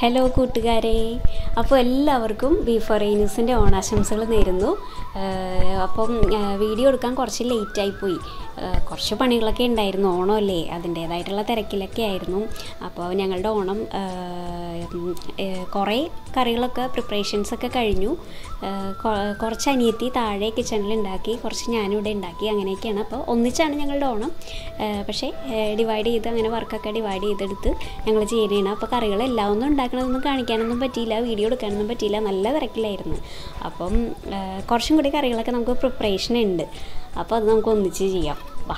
hello കൂട്ടുകാരെ അപ്പോൾ എല്ലാവർക്കും ബീഫ് റെയിനൂസിൻ്റെ ഓണാശംസകൾ നേരുന്നു ഏഹ് അപ്പം ഏഹ് വീഡിയോ എടുക്കാൻ കുറച്ച് ലേറ്റായിപ്പോയി കുറച്ച് പണികളൊക്കെ ഉണ്ടായിരുന്നു ഓണമല്ലേ അതിൻ്റേതായിട്ടുള്ള തിരക്കിലൊക്കെ ആയിരുന്നു അപ്പോൾ ഞങ്ങളുടെ ഓണം ഏഹ് ഉം, ഏഹ് കുറേ കറികളൊക്കെ പ്രിപ്പറേഷൻസ് ഒക്കെ കഴിഞ്ഞു ഏഹ് കൊ- കുറച്ച് അനിയത്തി താഴെ കിച്ചണിൽ ഉണ്ടാക്കി കുറച്ച് ഞാനും ഇവിടെ ഉണ്ടാക്കി അങ്ങനെയൊക്കെയാണ് അപ്പോൾ ഒന്നിച്ചാണ് ഞങ്ങളുടെ ഓണം ഏഹ് പക്ഷേ ഡിവൈഡ് ചെയ്ത് അങ്ങനെ വർക്കൊക്കെ ഡിവൈഡ് ചെയ്തെടുത്ത് ഞങ്ങൾ ചെയ്യണേണ് അപ്പോൾ കറികളെല്ലാം ഒന്നും ഉണ്ടാക്കണമെന്നൊന്നും കാണിക്കാനൊന്നും പറ്റിയില്ല വീഡിയോ എടുക്കാനൊന്നും പറ്റിയില്ല നല്ല തിരക്കിലായിരുന്നു അപ്പം ഏഹ് കുറച്ചും കൂടി കറികളൊക്കെ നമുക്ക് പ്രിപ്പറേഷൻ ഉണ്ട് അപ്പോൾ അത് നമുക്ക് ഒന്നിച്ച് ചെയ്യാം വാ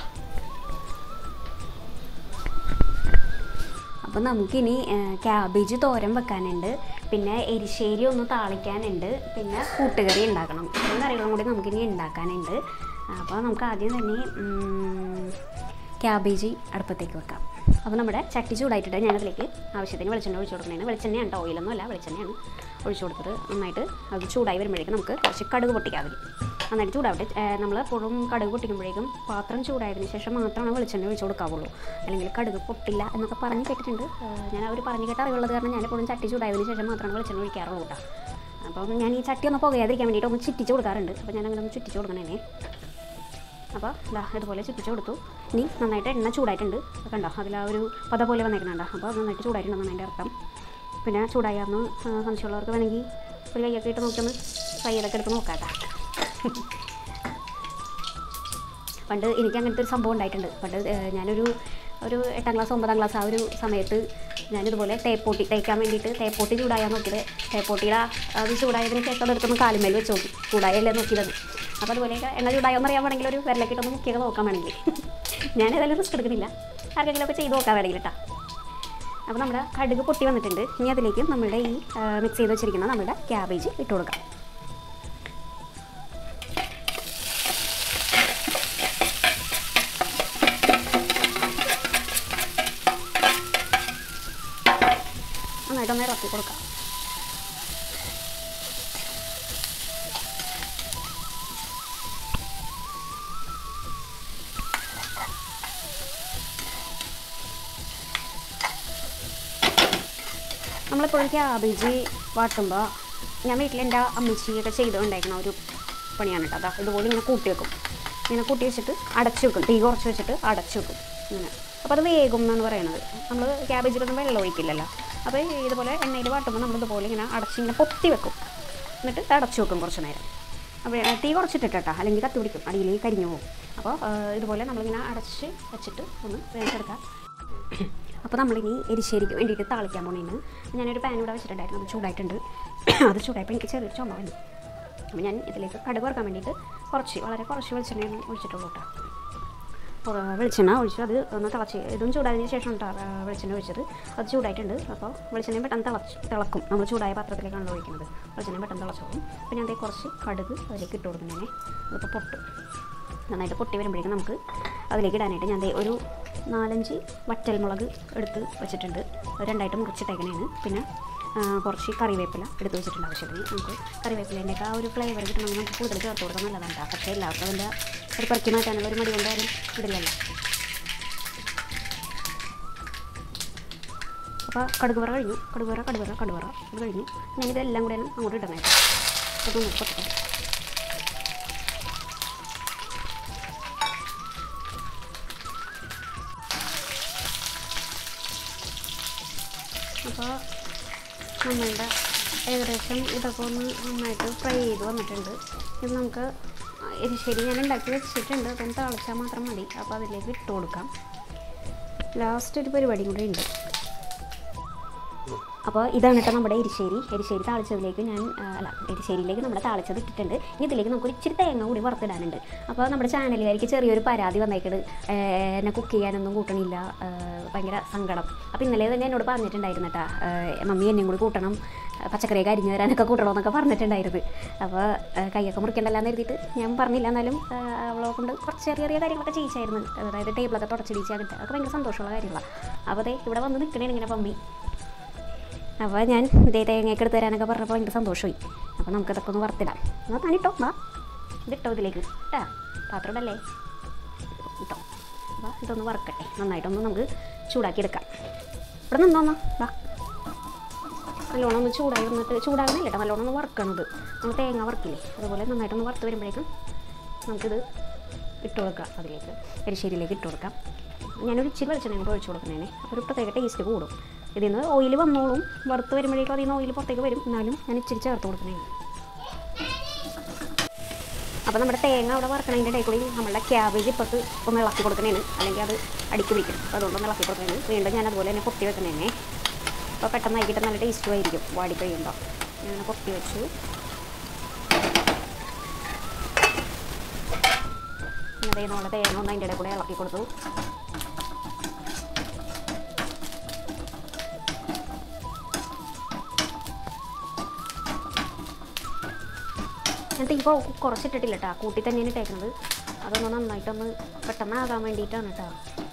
അപ്പം നമുക്കിനി ക്യാബേജ് തോരൻ വെക്കാനുണ്ട് പിന്നെ എരിശ്ശേരി ഒന്ന് താളിക്കാനുണ്ട് പിന്നെ കൂട്ടുകറി ഉണ്ടാക്കണം ഇത്രയും കറികളും കൂടി നമുക്കിനി ഉണ്ടാക്കാനുണ്ട് അപ്പോൾ നമുക്ക് ആദ്യം തന്നെ ഉം, ക്യാബേജ് അടുപ്പത്തേക്ക് വെക്കാം അപ്പോൾ നമ്മുടെ ചട്ടി ചൂടായിട്ടിട്ട് ഞാനതിലേക്ക് ആവശ്യത്തിന് വെളിച്ചെണ്ണ ഒഴിച്ചു കൊടുക്കണേന് വെളിച്ചെണ്ണയാണ് കേട്ടോ ഓയിലൊന്നും അല്ല വെളിച്ചെണ്ണയാണ് ഒഴിച്ചു കൊടുത്തത് നന്നായിട്ട് അത് ചൂടായി വരുമ്പോഴേക്കും നമുക്ക് കുറച്ച് കടുക് പൊട്ടിക്കാം അതിൽ നന്നായിട്ട് ചൂടാവട്ടെ നമ്മൾ എപ്പോഴും കടുക് പൊട്ടിക്കുമ്പോഴേക്കും പാത്രം ചൂടായതിനു ശേഷം മാത്രമാണ് വെളിച്ചെണ്ണ ഒഴിച്ചു കൊടുക്കാവുള്ളൂ അല്ലെങ്കിൽ കടുക് പൊട്ടില്ല എന്നൊക്കെ പറഞ്ഞ് കേട്ടിട്ടുണ്ട് ഏഹ് ഞാൻ അവർ പറഞ്ഞു കേട്ട അറിവുള്ളത് കാരണം ഞാൻ എപ്പോഴും ചട്ടി ചൂടായതിനു ശേഷം മാത്രമാണ് വെളിച്ചെണ്ണ ഒഴിക്കാറുള്ളൂ കേട്ടോ അപ്പം ഞാൻ ഈ ചട്ടി ഒന്ന് പുകയാതിരിക്കാൻ വേണ്ടിയിട്ട് ഒന്ന് ചുറ്റിച്ച് കൊടുക്കാറുണ്ട് അപ്പോൾ ഞാൻ അങ്ങനെ ഒന്ന് ചുറ്റിച്ച് കൊടുക്കണേ അപ്പോൾ ഇതാ ഇതുപോലെ ചുറ്റിച്ച് കൊടുത്തു ഇനി നന്നായിട്ട് എണ്ണ ചൂടായിട്ടുണ്ട് അപ്പോൾ കണ്ടോ അതിൽ ആ ഒരു പത പോലെ വന്നേക്കുന്നുണ്ടോ അപ്പോൾ നന്നായിട്ട് ചൂടായിട്ടുണ്ടെന്ന് അതിൻ്റെ അർത്ഥം പിന്നെ ചൂടായാന്ന് സംശയമുള്ളവർക്ക് വേണമെങ്കിൽ ഒരു കൈയൊക്കെ ഇട്ട് നോക്കിയൊന്ന് കൈയിലൊക്കെ എടുത്ത് നോക്കാട്ടാ പണ്ട് എനിക്ക് അങ്ങനത്തെ ഒരു സംഭവം ഉണ്ടായിട്ടുണ്ട് പണ്ട് ഏഹ്, ഞാനൊരു ഒരു എട്ടാം ക്ലാസ് ഒമ്പതാം ക്ലാസ് ആ ഒരു സമയത്ത് ഞാനിതുപോലെ തേപ്പൊട്ടി തേക്കാൻ വേണ്ടിയിട്ട് തേപ്പൊട്ടി ചൂടായാൽ നോക്കിയത് തേപ്പൊട്ടിയുടെ അത് ചൂടായതിന് ശേഷം അതെടുത്തൊന്ന് കാലുമേൽ വെച്ച് നോക്കി ചൂടായല്ലേ നോക്കിയത് അപ്പോൾ അതുപോലെയൊക്കെ എണ്ണ ചൂടായോന്ന് അറിയാൻ വേണമെങ്കിൽ ഒരു വിരലക്കിട്ടൊന്ന് മുക്കിയൊക്കെ നോക്കാൻ വേണമെങ്കിൽ ഞാൻ ഏതായാലും റിസ്ക് എടുക്കുന്നില്ല ആർക്കെങ്കിലുമൊക്കെ ചെയ്ത് നോക്കാൻ വേണമെങ്കിൽ കേട്ടോ അപ്പോൾ നമ്മുടെ കടുക് പൊട്ടി വന്നിട്ടുണ്ട് ഇനി അതിലേക്ക് നമ്മുടെ ഈ മിക്സ് ചെയ്ത് വെച്ചിരിക്കുന്ന നമ്മുടെ ക്യാബേജ് ഇട്ട് കൊടുക്കാം നന്നായിട്ടൊന്ന് ഇറക്കി കൊടുക്കാം നമ്മളിപ്പോഴും ക്യാബേജ് വാട്ടുമ്പോൾ ഞാൻ വീട്ടിൽ എൻ്റെ അമ്മച്ചിയൊക്കെ ചെയ്തുകൊണ്ടായിരിക്കുന്ന ഒരു പണിയാണ് കേട്ടോ അതാ ഇതുപോലെ ഇങ്ങനെ കൂട്ടി വെക്കും ഇങ്ങനെ കൂട്ടി വെച്ചിട്ട് അടച്ചു വെക്കും തീ കുറച്ച് വെച്ചിട്ട് അടച്ചു വെക്കും ഇങ്ങനെ അപ്പോൾ അത് വേഗം എന്നാണ് പറയണത് നമ്മൾ ക്യാബേജിലൊന്നും വെള്ളം ഒഴിക്കില്ലല്ലോ അപ്പോൾ ഇതുപോലെ എണ്ണയിൽ വാട്ടുമ്പോൾ നമ്മൾ ഇതുപോലെ ഇങ്ങനെ അടച്ചിങ്ങനെ പൊത്തി വെക്കും എന്നിട്ട് അടച്ചു വെക്കും കുറച്ച് നേരം അപ്പോൾ ഏ, തീ കുറച്ചിട്ടിട്ടാ അല്ലെങ്കിൽ കത്തി പിടിക്കും അടിയിലേക്ക് കരിഞ്ഞു പോകും അപ്പോൾ ഏ, ഇതുപോലെ നമ്മളിങ്ങനെ അടച്ച് വെച്ചിട്ട് ഒന്ന് വേവിച്ചെടുക്കാം അപ്പോൾ നമ്മളിനി എരിശ്ശേരിക്ക് വേണ്ടിയിട്ട് താളിക്കാൻ പോണേന്ന് ഞാനൊരു പാൻ ഇവിടെ വെച്ചിട്ടുണ്ടായിരുന്നു അത് ചൂടായിട്ടുണ്ട് അത് ചൂടായപ്പോൾ എനിക്ക് ചെറിയൊരു ചുമ വന്നു അപ്പോൾ ഞാൻ ഇതിലേക്ക് കടുക് വറുക്കാൻ വേണ്ടിയിട്ട് കുറച്ച് വളരെ കുറച്ച് വെളിച്ചെണ്ണയാണ് ഒഴിച്ചിട്ടുള്ളൂ കേട്ടോ അപ്പോൾ വെളിച്ചെണ്ണ ഒഴിച്ചു അത് ഒന്ന് തിളച്ച് ഇതും ചൂടായതിന് ശേഷം കേട്ടോ ആ, വെളിച്ചെണ്ണ ഒഴിച്ചത് അത് ചൂടായിട്ടുണ്ട് അപ്പോൾ വെളിച്ചെണ്ണ പെട്ടെന്ന് തിളച്ച് തിളക്കും നമ്മൾ ചൂടായ പാത്രത്തിലേക്കാണല്ലോ ഒഴിക്കുന്നത് വെളിച്ചെണ്ണ പെട്ടെന്ന് തിളച്ചോളും അപ്പോൾ ഞാൻ ദേ കുറച്ച് കടുക് അതിലേക്ക് ഇട്ട് കൊടുക്കുന്നതിനെ അതിപ്പോൾ പൊട്ടും നന്നായിട്ട് പൊട്ടി വരുമ്പോഴേക്കും നമുക്ക് അതിലേക്ക് ഇടാനായിട്ട് ഞാൻ ദേ ഒരു നാലഞ്ച് വറ്റൽമുളക് എടുത്ത് വെച്ചിട്ടുണ്ട് അത് രണ്ടായിട്ട് മുറിച്ചിട്ടേക്കണേന് പിന്നെ ആ, കുറച്ച് കറിവേപ്പില എടുത്ത് വെച്ചിട്ടുണ്ട് ആവശ്യത്തിന് നമുക്ക് കറിവേപ്പിലേൻ്റെയൊക്കെ ആ ഒരു ഫ്ലേവർ കിട്ടണമെങ്കിൽ നമുക്ക് കൂടുതൽ ചേർത്ത് കൊടുക്കാൻ നല്ലതാണ് കേട്ടോ പക്ഷേ എല്ലാവർക്കും അതിൻ്റെ ഒരു പെറുക്കി മാറ്റാനുള്ള ഒരു മടി കൊണ്ട് ആരും ഇടില്ലല്ലോ അപ്പോൾ കടുക് വറ കഴിഞ്ഞു കടുക് വറ കടുക് വറ കടുക് വറ അത് കഴിഞ്ഞു ഞാൻ ഇതെല്ലാം കൂടെ അങ്ങോട്ട് ഇടണേ അതൊന്നും പൊട്ടട്ടെ അപ്പോൾ നമ്മളുടെ ഏകദേശം ഇതൊക്കെ ഒന്ന് നന്നായിട്ട് ഫ്രൈ ചെയ്ത് വന്നിട്ടുണ്ട് ഇത് നമുക്ക് എരിശ്ശേരി ഞാൻ ഉണ്ടാക്കി വെച്ചിട്ടുണ്ട് അതൊന്ന് തിളച്ചാൽ മാത്രം മതി അപ്പോൾ അതിലേക്ക് ഇട്ട് കൊടുക്കാം ലാസ്റ്റ് ഒരു പരിപാടിയും കൂടി ഉണ്ട് അപ്പോൾ ഇതാണ് കേട്ടോ നമ്മുടെ എരിശ്ശേരി എരിശ്ശേരി താളിച്ചതിലേക്ക് ഞാൻ ആ, അല്ല എരിശ്ശേരിയിലേക്ക് നമ്മുടെ താളിച്ചത് ഇട്ടിട്ടുണ്ട് ഇനി ഇതിലേക്ക് നമുക്ക് ഒരു ഇച്ചിരി തേങ്ങ കൂടി വറുത്തിടാനുണ്ട് അപ്പോൾ നമ്മുടെ ചാനലുകാർക്ക് ചെറിയൊരു പരാതി വന്നേക്കത് എന്നെ കുക്ക് ചെയ്യാനൊന്നും കൂട്ടണില്ല ആ, ഭയങ്കര സങ്കടം അപ്പോൾ ഇന്നലെ തന്നെ എന്നോട് പറഞ്ഞിട്ടുണ്ടായിരുന്നു കേട്ടോ മമ്മി എന്നെയും കൂടി കൂട്ടണം പച്ചക്കറിയൊക്കെ അരിഞ്ഞു തരാനൊക്കെ കൂട്ടണമെന്നൊക്കെ പറഞ്ഞിട്ടുണ്ടായിരുന്നു അപ്പോൾ ആ, കൈയൊക്കെ മുറിക്കണ്ടല്ലാന്ന് എഴുതിയിട്ട് ഞാൻ പറഞ്ഞില്ല എന്നാലും ആ, അവളെ കൊണ്ട് കുറച്ച് ചെറിയ ചെറിയ കാര്യങ്ങളൊക്കെ ചെയ്യിച്ചായിരുന്നു അതായത് ടേബിളൊക്കെ തുടച്ചിടിച്ച് അങ്ങനത്തെ അതൊക്കെ ഭയങ്കര സന്തോഷമുള്ള കാര്യങ്ങളാണ് അപ്പോൾ അതെ ഇവിടെ വന്ന് നിൽക്കണേ ഇങ്ങനെ മമ്മി അപ്പോൾ ഞാൻ ഇതേ തേങ്ങയൊക്കെ എടുത്ത് തരാനൊക്കെ പറഞ്ഞപ്പോൾ ഭയങ്കര സന്തോഷമായി അപ്പോൾ നമുക്കതൊക്കെ ഒന്ന് വറുത്തിടാം എന്നാൽ താനിട്ടോ വാ ഇതിട്ടോ ഇതിലേക്ക് കേട്ടാ പാത്രം ഇടല്ലേ ഇട്ടോ അപ്പോൾ ഇതൊന്ന് വറുക്കട്ടെ നന്നായിട്ടൊന്ന് നമുക്ക് ചൂടാക്കി എടുക്കാം ഇവിടെ നിന്നോന്നോ വാ നല്ലോണം ഒന്ന് ചൂടായി വന്നിട്ട് ചൂടാകുന്നില്ല കേട്ടോ നല്ലോണം ഒന്ന് വറുക്കണത് നമ്മൾ തേങ്ങ വറുക്കില്ലേ അതുപോലെ നന്നായിട്ടൊന്ന് വറുത്ത് വരുമ്പോഴേക്കും നമുക്കിത് ഇട്ട് കൊടുക്കാം അതിലേക്ക് എരിശ്ശേരിയിലേക്ക് ഇട്ട് കൊടുക്കാം ഞാനൊരു ഇച്ചിരി വെളിച്ചെണ്ണ കൂടെ ഒഴിച്ച് കൊടുക്കണേ അപ്പോൾ ഒരു പ്രത്യേക ടേസ്റ്റ് കൂടും ഇതിൽ നിന്ന് ഓയിൽ വന്നോളും വറുത്ത് വരുമ്പോഴേക്കും അതിൽ നിന്ന് ഓയിൽ പുറത്തേക്ക് വരും എന്നാലും ഞാൻ ഇച്ചിരി ചേർത്ത് കൊടുക്കണേ അപ്പോൾ നമ്മുടെ തേങ്ങ അവിടെ വറക്കണതിൻ്റെ ഇടയിൽ കൂടി നമ്മുടെ ക്യാബേജ് ഇപ്പുറത്ത് ഒന്ന് ഇളക്കി കൊടുക്കണേന് അല്ലെങ്കിൽ അത് അടിക്ക് പിടിക്കും അപ്പോൾ അതുകൊണ്ടൊന്ന് ഇളക്കി കൊടുക്കണേന് വീണ്ടും ഞാൻ അതുപോലെ തന്നെ പൊത്തി വെക്കണേനെ അപ്പോൾ പെട്ടെന്ന് ആക്കിയിട്ട് നല്ല ടേസ്റ്റും ആയിരിക്കും വാടി കഴിയുമ്പോൾ ഞാൻ പൊത്തി വെച്ചു അതേ നമ്മുടെ തേങ്ങ ഒന്ന് അതിൻ്റെ ഇടയിൽ കൂടെ ഇളക്കി കൊടുത്തു ഞാൻ തീ ഇപ്പോൾ കുറച്ചിട്ടിട്ടില്ല കേട്ടോ കൂട്ടി തന്നെയാണ് ഇട്ടേക്കുന്നത് അതൊന്ന് നന്നായിട്ടൊന്ന് പെട്ടെന്ന് ആകാൻ വേണ്ടിയിട്ടാണ് കേട്ടോ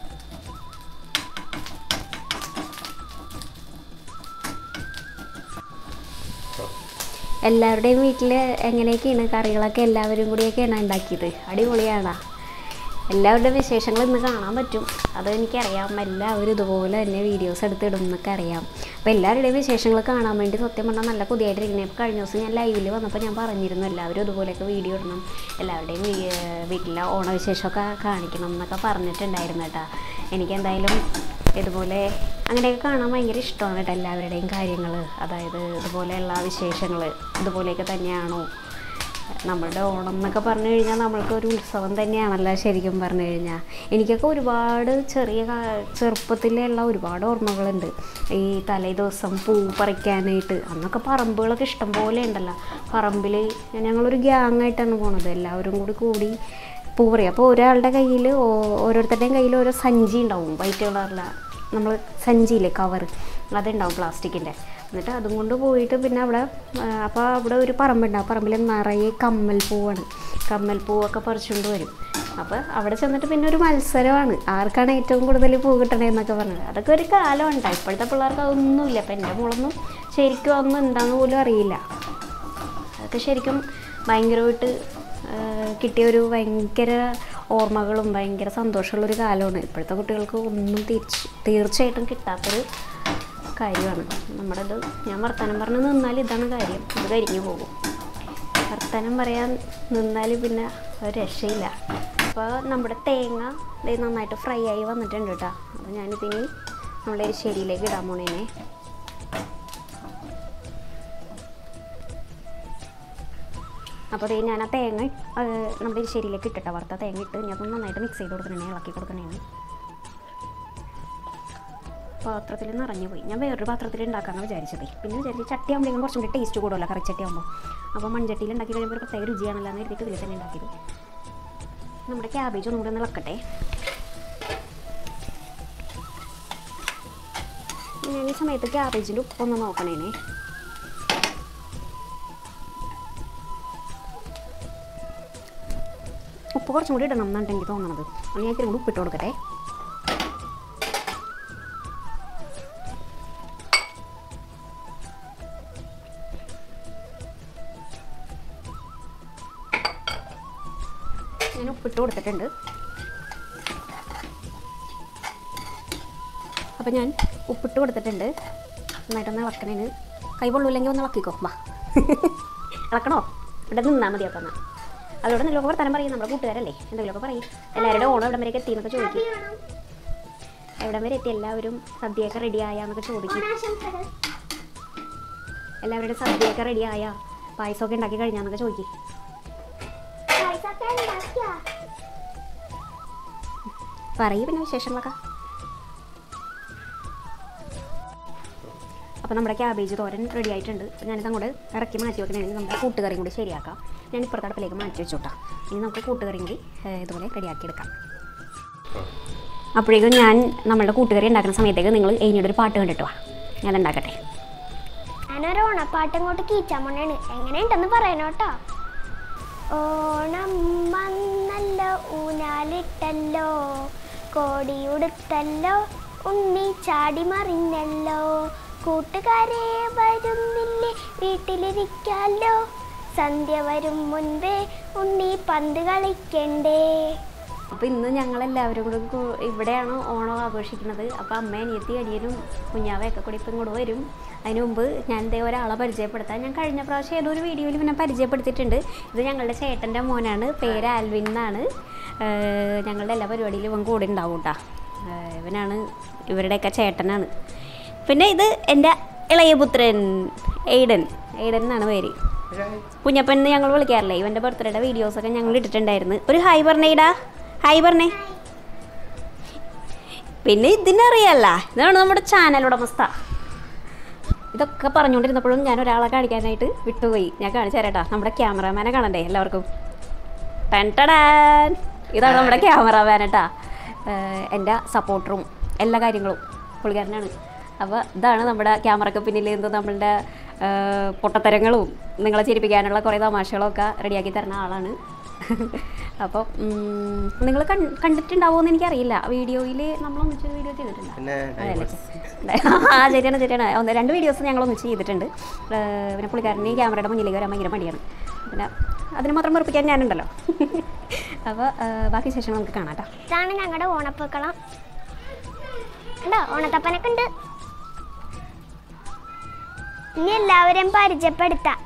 എല്ലാവരുടെയും വീട്ടിൽ എങ്ങനെയൊക്കെയാണ് കറികളൊക്കെ എല്ലാവരും കൂടിയൊക്കെയാണ് ഉണ്ടാക്കിയത് അടിപൊളിയാണ് എല്ലാവരുടെ വിശേഷങ്ങൾ ഇന്ന് കാണാൻ പറ്റും അത് എനിക്കറിയാം എല്ലാവരും ഇതുപോലെ തന്നെ വീഡിയോസ് എടുത്തിടും എന്നൊക്കെ അറിയാം അപ്പോൾ എല്ലാവരുടെയും വിശേഷങ്ങൾ കാണാൻ വേണ്ടി സത്യം പറഞ്ഞാൽ നല്ല പുതിയതായിട്ടിരിക്കുന്നത് അപ്പോൾ കഴിഞ്ഞ ദിവസം ഞാൻ ലൈവിൽ വന്നപ്പോൾ ഞാൻ പറഞ്ഞിരുന്നു എല്ലാവരും ഇതുപോലെയൊക്കെ വീഡിയോ ഇടണം എല്ലാവരുടെയും വീ- വീട്ടിലെ ഓണവിശേഷമൊക്കെ കാണിക്കണം എന്നൊക്കെ പറഞ്ഞിട്ടുണ്ടായിരുന്നു കേട്ടോ എനിക്ക് എന്തായാലും ഇതുപോലെ അങ്ങനെയൊക്കെ കാണാൻ ഭയങ്കര ഇഷ്ടമാണ് കേട്ടോ എല്ലാവരുടെയും കാര്യങ്ങൾ അതായത് ഇതുപോലെയുള്ള വിശേഷങ്ങൾ ഇതുപോലെയൊക്കെ തന്നെയാണോ നമ്മളുടെ ഓണം എന്നൊക്കെ പറഞ്ഞു കഴിഞ്ഞാൽ നമ്മൾക്ക് ഒരു ഉത്സവം തന്നെയാണല്ലോ ശരിക്കും പറഞ്ഞു കഴിഞ്ഞാൽ എനിക്കൊക്കെ ഒരുപാട് ചെറിയ കാ- ചെറുപ്പത്തിലുള്ള ഒരുപാട് ഓർമ്മകളുണ്ട് ഈ തലേ ദിവസം പൂ പറിക്കാനായിട്ട് അന്നൊക്കെ പറമ്പുകളൊക്കെ ഇഷ്ടം പോലെ ഉണ്ടല്ലോ പറമ്പിൽ ഞങ്ങളൊരു ഗ്യാങ് ആയിട്ടാണ് പോണത് എല്ലാവരും കൂടി കൂടി പൂ പറിക്കുക അപ്പോൾ ഒരാളുടെ കയ്യിൽ ഓരോരുത്തരുടെയും കയ്യിൽ ഓരോ സഞ്ചി ഉണ്ടാവും വൈറ്റ് കളറില നമ്മൾ സഞ്ചിയില്ലേ കവർ അതുണ്ടാവും പ്ലാസ്റ്റിക്കിൻ്റെ എന്നിട്ട് അതും കൊണ്ട് പോയിട്ട് പിന്നെ അവിടെ അപ്പോൾ അവിടെ ഒരു പറമ്പുണ്ട് ആ പറമ്പിൽ നിറയെ കമ്മൽ പൂവാണ് കമ്മൽ പൂവൊക്കെ പറിച്ചുകൊണ്ട് വരും അപ്പോൾ അവിടെ ചെന്നിട്ട് പിന്നെ ഒരു മത്സരമാണ് ആർക്കാണ് ഏറ്റവും കൂടുതൽ പൂ കിട്ടണേ എന്നൊക്കെ പറഞ്ഞത് അതൊക്കെ ഒരു കാലമുണ്ട് ഇപ്പോഴത്തെ പിള്ളേർക്ക് അതൊന്നുമില്ല അപ്പം എൻ്റെ മോളൊന്നും ശരിക്കും അതൊന്നും എന്താണെന്ന് പോലും അറിയില്ല അതൊക്കെ ശരിക്കും ഭയങ്കരമായിട്ട് ആഹ് കിട്ടിയൊരു ഭയങ്കര ഓർമ്മകളും ഭയങ്കര സന്തോഷമുള്ളൊരു കാലമാണ് ഇപ്പോഴത്തെ കുട്ടികൾക്ക് ഒന്നും തീർച്ച തീർച്ചയായിട്ടും കിട്ടാത്തൊരു കാര്യമാണ് നമ്മുടെ ഇത് ഞാൻ വർത്തമാനം പറഞ്ഞ് നിന്നാൽ ഇതാണ് കാര്യം ഇത് കരിഞ്ഞു പോകും വർത്തമാനം പറയാൻ നിന്നാൽ പിന്നെ ഒരു രക്ഷയില്ല അപ്പോൾ നമ്മുടെ തേങ്ങ ദേ നന്നായിട്ട് ഫ്രൈ ആയി വന്നിട്ടുണ്ട് കേട്ടോ അപ്പോൾ ഞാനിതിനി നമ്മുടെ എരിശ്ശേരിയിലേക്ക് ഇടാൻ പോണേനെ അപ്പോൾ ദേ ഞാൻ ആ തേങ്ങ ആ, നമ്മുടെ എരിശ്ശേരിയിലേക്ക് ഇട്ടിട്ട് വറുത്ത തേങ്ങ ഇട്ട് ഞാൻ അതൊന്ന് നന്നായിട്ട് മിക്സ് ചെയ്ത് കൊടുക്കണേ ഇളക്കി കൊടുക്കണേ പാത്രത്തിൽ നിറഞ്ഞു പോയി ഞാൻ വേറൊരു പാത്രത്തിൽ ഉണ്ടാക്കാമെന്ന് വിചാരിച്ചത് പിന്നെ വിചാരിച്ചു ചട്ടി ആകുമ്പോഴേക്കും കുറച്ചും കൂടി ടേസ്റ്റ് കൂടുമല്ലോ കറിച്ചട്ടി ആകുമ്പോൾ അപ്പോൾ മൺചട്ടിയിൽ ഉണ്ടാക്കി കഴിയുമ്പോൾ ഒരു പ്രത്യേക രുചിയാണല്ലോ എന്ന് എഴുതിയിട്ട് ഇതിൽ തന്നെ ഉണ്ടാക്കിയത് നമ്മുടെ ക്യാബേജ് ഒന്നും കൂടെ ഒന്ന് ഇളക്കട്ടെ ഞാൻ ഈ സമയത്ത് ക്യാബേജിൻ്റെ ഉപ്പൊന്ന് നോക്കണേനെ ഉപ്പ് കുറച്ചും കൂടി ഇടണം എന്നാണ് എനിക്ക് തോന്നണത് അപ്പോൾ ഞാൻ ഇത്തിരി കൂടി ഉപ്പിട്ട് കൊടുക്കട്ടെ ഞാൻ ഉപ്പിട്ട് കൊടുത്തിട്ടുണ്ട് അപ്പം ഞാൻ ഉപ്പിട്ട് കൊടുത്തിട്ടുണ്ട് നന്നായിട്ടൊന്ന് ഇളക്കണേന് കൈ പൊള്ളൂല്ലെങ്കിൽ ഒന്ന് ഇളക്കിക്കോ വാ ഇളക്കണോ ഇവിടെ നിന്നാൽ മതി അപ്പം എന്നാൽ അതോടെ എന്തെങ്കിലുമൊക്കെ വർത്തമാനം പറയും നമ്മുടെ കൂട്ടുകാരല്ലേ എന്തെങ്കിലുമൊക്കെ പറയും എല്ലാവരുടെ ഓണം എവിടം വരെയൊക്കെ എത്തിയെന്നൊക്കെ ചോദിക്കും എവിടം വരെ എത്തി എല്ലാവരും സദ്യയൊക്കെ റെഡി ആയാന്നൊക്കെ ചോദിക്കും എല്ലാവരുടെ സദ്യയൊക്കെ റെഡി ആയാ പായസമൊക്കെ ഉണ്ടാക്കി കഴിഞ്ഞാന്നൊക്കെ ചോദിക്കും പറയൂ പിന്നെ വിശേഷങ്ങളൊക്കെ അപ്പോൾ നമ്മുടെ ക്യാബേജ് തോരൻ റെഡി ആയിട്ടുണ്ട് അപ്പോൾ ഞാനിത് അങ്ങോട്ട് ഇറക്കി മാറ്റി വെക്കണമെങ്കിൽ നമ്മുടെ കൂട്ടുകറിയും കൂടി ശരിയാക്കാം ഞാൻ ഇപ്പുറത്തെ അടുപ്പിലേക്ക് മാറ്റി വെച്ചോട്ടാ ഇനി നമുക്ക് കൂട്ടുകറിയും കൂടി ഏഹ്, ഇതുപോലെ റെഡിയാക്കി എടുക്കാം അപ്പോഴേക്കും ഞാൻ നമ്മളുടെ കൂട്ടുകറി ഉണ്ടാക്കുന്ന സമയത്തേക്ക് നിങ്ങൾ ഏനിയുടെ ഒരു പാട്ട് കണ്ടിട്ട് വാ ഞാൻ ഉണ്ടാക്കട്ടെ ഞാനൊരു ഓണപ്പാട്ട് അങ്ങോട്ട് കീച്ചാൻ പോണേണ് എങ്ങനെയുണ്ടെന്ന് പറയണോട്ടോ ഓണം വന്നല്ലോ ഊനാലിട്ടല്ലോ കോടിയുടുത്തല്ലോ ഉണ്ണി ചാടി മറിഞ്ഞല്ലോ കൂട്ടുകാരെ വരുന്നില്ലേ വീട്ടിലിരിക്കാലോ സന്ധ്യ വരും മുൻപേ ഉണ്ണി പന്ത് കളിക്കണ്ടേ അപ്പോൾ ഇന്ന് ഞങ്ങളെല്ലാവരും കൂടി കൂ- ഇവിടെയാണ് ഓണം ആഘോഷിക്കുന്നത് അപ്പോൾ അമ്മ അനിയത്തി അനിയനും കുഞ്ഞാവയൊക്കെ കൂടി ഇപ്പം ഇങ്ങോട്ട് വരും അതിന് മുമ്പ് ഞാൻ ഇതേ ഒരാളെ പരിചയപ്പെടുത്താം ഞാൻ കഴിഞ്ഞ പ്രാവശ്യം ഏതോ ഒരു വീഡിയോയിൽ പിന്നെ പരിചയപ്പെടുത്തിയിട്ടുണ്ട് ഇത് ഞങ്ങളുടെ ചേട്ടൻ്റെ മോനാണ് പേര് ആൽവിൻ എന്നാണ് ഏഹ് ഞങ്ങളുടെ എല്ലാ പരിപാടിയിലും ഇവൻ കൂടെ ഉണ്ടാവും കേട്ടോ ഇവനാണ് ഇവരുടെയൊക്കെ ചേട്ടനാണ് പിന്നെ ഇത് എൻ്റെ ഇളയ പുത്രൻ എയ്ഡൻ എയ്ഡൻ എന്നാണ് പേര് കുഞ്ഞപ്പൻ എന്ന് ഞങ്ങൾ വിളിക്കാറില്ലേ ഇവൻ്റെ ബർത്ത്ഡേയുടെ വീഡിയോസൊക്കെ ഞങ്ങൾ ഇട്ടിട്ടുണ്ടായിരുന്നു ഒരു ഹായ് പറഞ്ഞേടാ ഹായ് പറഞ്ഞേ പിന്നെ ഇതിനറിയല്ല ഇതാണ് നമ്മുടെ ചാനൽ ഉടമസ്ഥ ഇതൊക്കെ പറഞ്ഞുകൊണ്ടിരുന്നപ്പോഴും ഞാൻ ഒരാളെ കാണിക്കാനായിട്ട് വിട്ടുപോയി ഞാൻ കാണിച്ചു തരാട്ടാ നമ്മുടെ ക്യാമറാമാനെ കാണണ്ടേ എല്ലാവർക്കും ടൻ ടടാൻ ഇതാണ് നമ്മുടെ ക്യാമറാമാൻ കേട്ടാ എൻ്റെ സപ്പോർട്ടറും എല്ലാ കാര്യങ്ങളും പുള്ളിക്കാരനാണ് അപ്പോൾ ഇതാണ് നമ്മുടെ ക്യാമറയ്ക്ക് പിന്നിൽ എന്ത് നമ്മളുടെ ഏഹ്, പൊട്ടത്തരങ്ങളും നിങ്ങളെ ചിരിപ്പിക്കാനുള്ള കുറേ തമാശകളൊക്കെ റെഡിയാക്കി തരുന്ന ആളാണ് അപ്പോൾ നിങ്ങൾ കണ്ടിട്ടുണ്ടാവുമോ എന്ന് എനിക്കറിയില്ല വീഡിയോയിൽ നമ്മൾ ഒന്നിച്ചൊരു വീഡിയോ ചെയ്തിട്ടുണ്ട് പിന്നെ ആ ശരിയാണ് ശരിയാണ് ഒന്ന് രണ്ട് വീഡിയോസ് ഞങ്ങൾ ഒന്നിച്ച് ചെയ്തിട്ടുണ്ട് ഏഹ് പിന്നെ പുള്ളിക്കാരന് ഈ ക്യാമറയുടെ മുന്നിലേക്ക് വരാൻ ഭയങ്കര മടിയാണ് പിന്നെ അതിന് മാത്രം വെറുപ്പിക്കാൻ ഞാനുണ്ടല്ലോ അപ്പോൾ ബാക്കി ശേഷം നമുക്ക് കാണാം കേട്ടോ ഇതാണ് ഞങ്ങളുടെ ഓണപ്പൂക്കളം ഉണ്ടോ ഓണത്തപ്പനൊക്കെ ഉണ്ട് ഇനി എല്ലാവരെയും പരിചയപ്പെടുത്താം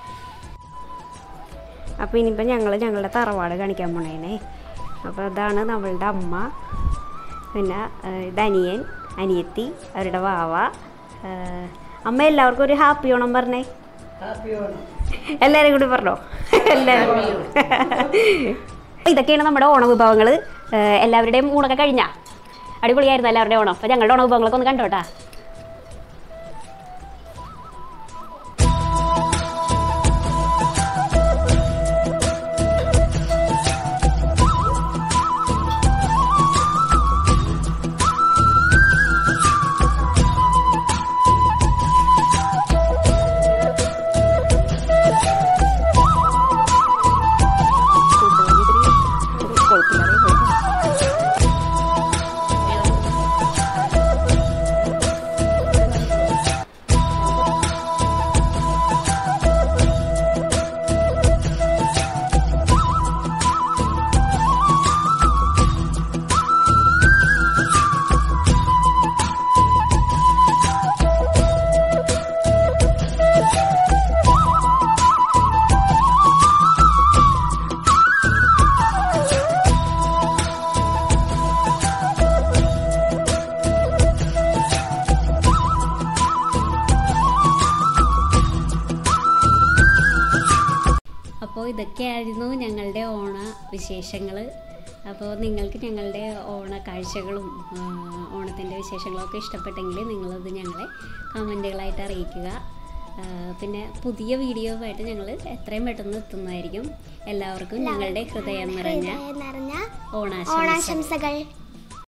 അപ്പോൾ ഇനിയിപ്പോൾ ഞങ്ങൾ ഞങ്ങളുടെ തറവാട് കാണിക്കാൻ പോണേനെ അപ്പോൾ അതാണ് നമ്മളുടെ അമ്മ പിന്നെ ഏഹ്, ഇത് അനിയൻ അനിയത്തി അവരുടെ വാവ ഏഹ്, അമ്മ എല്ലാവർക്കും ഒരു ഹാപ്പി ഓണം പറഞ്ഞേ എല്ലാവരും കൂടി പറഞ്ഞോ എല്ലാവരും ഇതൊക്കെയാണ് നമ്മുടെ ഓണ വിഭവങ്ങൾ എല്ലാവരുടെയും ഊണൊക്കെ കഴിഞ്ഞാ അടിപൊളിയായിരുന്നു എല്ലാവരുടെയും ഓണം അപ്പോൾ ഞങ്ങളുടെ ഓണ വിഭവങ്ങളൊക്കെ ഒന്ന് കണ്ടോട്ടാ അപ്പോൾ ഇതൊക്കെയായിരുന്നു ഞങ്ങളുടെ ഓണ വിശേഷങ്ങൾ അപ്പോൾ നിങ്ങൾക്ക് ഞങ്ങളുടെ ഓണ കാഴ്ചകളും ഓണത്തിൻ്റെ വിശേഷങ്ങളൊക്കെ ഇഷ്ടപ്പെട്ടെങ്കിൽ നിങ്ങളത് ഞങ്ങളെ കമൻറ്റുകളായിട്ട് അറിയിക്കുക ആ, പിന്നെ പുതിയ വീഡിയോ ആയിട്ട് ഞങ്ങൾ എത്രയും പെട്ടെന്ന് എത്തുന്നതായിരിക്കും എല്ലാവർക്കും ഞങ്ങളുടെ ഹൃദയം നിറഞ്ഞ ഹൃദയം നിറഞ്ഞ ഓണാശംസകൾ ഓണാശംസകൾ